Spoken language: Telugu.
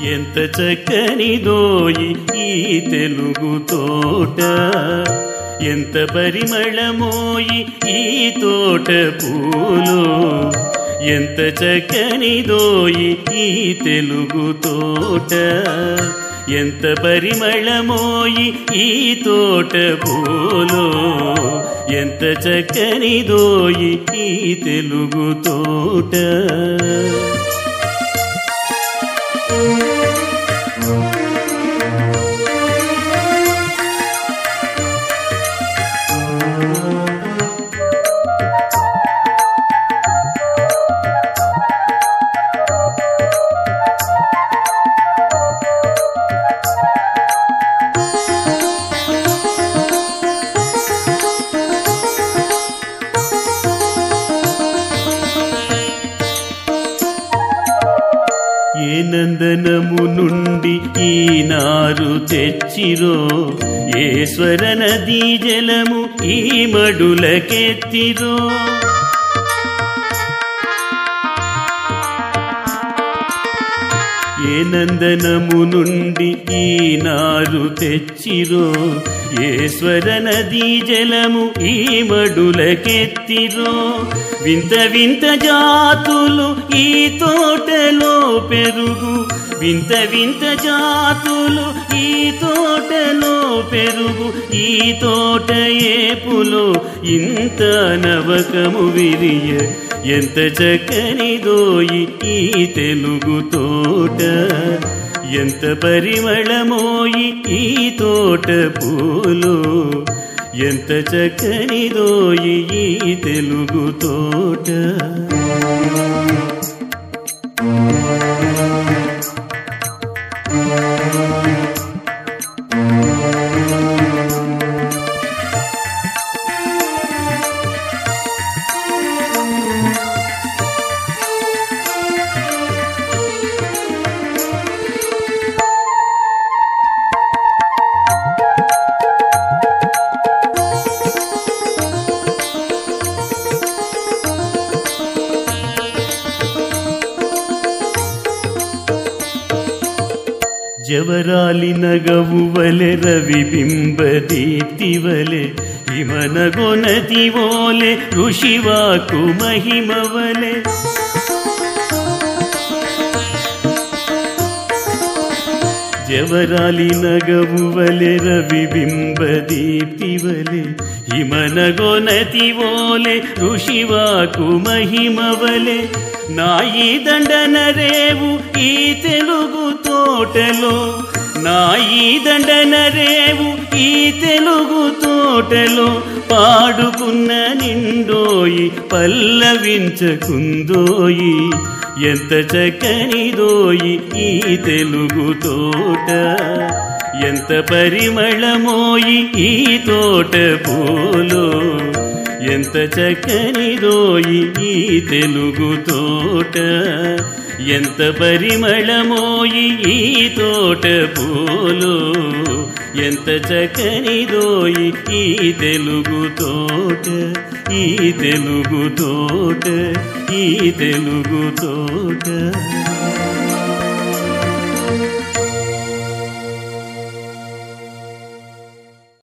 ఎంత చక్కనిదోయి ఈ తెలుగు తోట ఎంత పరిమళమోయి ఈ తోట పూలు ఎంత చక్కనిదోయి ఈ తెలుగు తోట ఎంత పరిమళమోయి ఈ తోట పూలు ఎంత చక్కనిదోయి ఈ తెలుగు తోట ఏ నందనము నుండి ఈ నారు తెచ్చిరో ఈశ్వర నదీ జలము ఈ మడులకెత్తిరో ఏ నందనము నుండి ఈ నారు తెచ్చిరో ఈశ్వర నదీ జలము ఈ మడులకెత్తిరో వింత వింత జాతులు ఈ తోటలో పెరుగు వింత వింత జాతులు ఈ తోటలో పెరుగు ఈ తోట ఏపులో ఇంత నవకము విరియ ఎంత చక్కనిదోయి ఈ తెలుగు తోట ఎంత పరిమళమోయి ఈ తోట పూలు ఎంత చక్కనిదోయి ఈ తెలుగు తోట జవరాలి నగవువలె రవి బింబదీప్తివలె హిమనగొనతి ఓలె ఋషివాకు మహిమవలె జవరాలి నగవువలె రవి బింబదీప్తివలె హిమనగొనతి ఓలె ఋషివాకు మహిమవలె నాయి దండన రేవు ఈ తెలుగు తోటలో నాయి దండన రేవు ఈ తెలుగు తోటలో పాడుకున్న నిండోయి పల్లవించకుందోయి ఎంత చక్కనిదోయి ఈ తెలుగు తోట ఎంత పరిమళమోయి ఈ తోట పూలో ఎంత చక్కనిదోయి ఈ తెలుగు తోట ఎంత పరిమళమోయి ఈ తోట పూలు ఎంత చక్కనిదోయి ఈ తెలుగు తోట ఈ తెలుగు తోట ఈ తెలుగు తోట